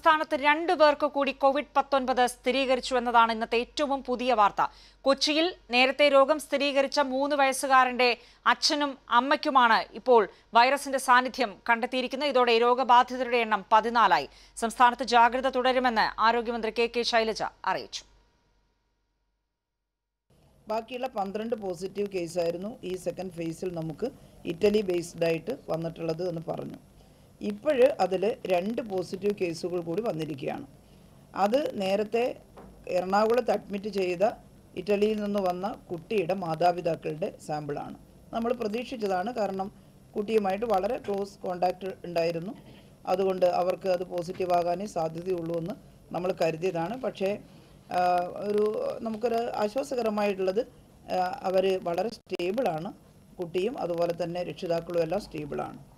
സംസ്ഥാനത്ത് രണ്ടു പേർക്ക് കൂടി കോവിഡ് പത്തൊൻപത് സ്ഥിരീകരിച്ചു എന്നതാണ് ഇന്നത്തെ ഏറ്റവും പുതിയ വാർത്ത കൊച്ചിയിൽ നേരത്തെ രോഗം സ്ഥിരീകരിച്ച മൂന്ന് വയസ്സുകാരന്റെ അച്ഛനും അമ്മയ്ക്കുമാണ് ഇപ്പോൾ വൈറസിന്റെ സാന്നിധ്യം കണ്ടെത്തിയിരിക്കുന്നത് ഇതോടെ രോഗബാധിതരുടെ എണ്ണം പതിനാലായി സംസ്ഥാനത്ത് ജാഗ്രത തുടരുമെന്ന് ആരോഗ്യമന്ത്രി കെ കെ ശൈലജ അറിയിച്ചു ബാക്കിയുള്ള പന്ത്രണ്ട് പോസിറ്റീവ് കേസായിരുന്നു ഈ സെക്കൻഡ് ഫേസിൽ നമുക്ക് ഇറ്റലി ബേസ്ഡ് ആയിട്ട് വന്നിട്ടുള്ളത് എന്ന് പറഞ്ഞു ഇപ്പോഴ് അതിൽ രണ്ട് പോസിറ്റീവ് കേസുകൾ കൂടി വന്നിരിക്കുകയാണ് അത് നേരത്തെ എറണാകുളത്ത് അഡ്മിറ്റ് ചെയ്ത ഇറ്റലിയിൽ നിന്ന് വന്ന കുട്ടിയുടെ മാതാപിതാക്കളുടെ സാമ്പിളാണ് നമ്മൾ പ്രതീക്ഷിച്ചതാണ് കാരണം കുട്ടിയുമായിട്ട് വളരെ ക്ലോസ് കോണ്ടാക്റ്റ് ഉണ്ടായിരുന്നു അതുകൊണ്ട് അവർക്ക് അത് പോസിറ്റീവ് ആകാനേ സാധ്യതയുള്ളൂ എന്ന് നമ്മൾ കരുതിയതാണ് പക്ഷേ ആ, ഒരു നമുക്കൊരു ആശ്വാസകരമായിട്ടുള്ളത് അവർ വളരെ സ്റ്റേബിളാണ് കുട്ടിയും അതുപോലെ തന്നെ രക്ഷിതാക്കളും എല്ലാം സ്റ്റേബിളാണ്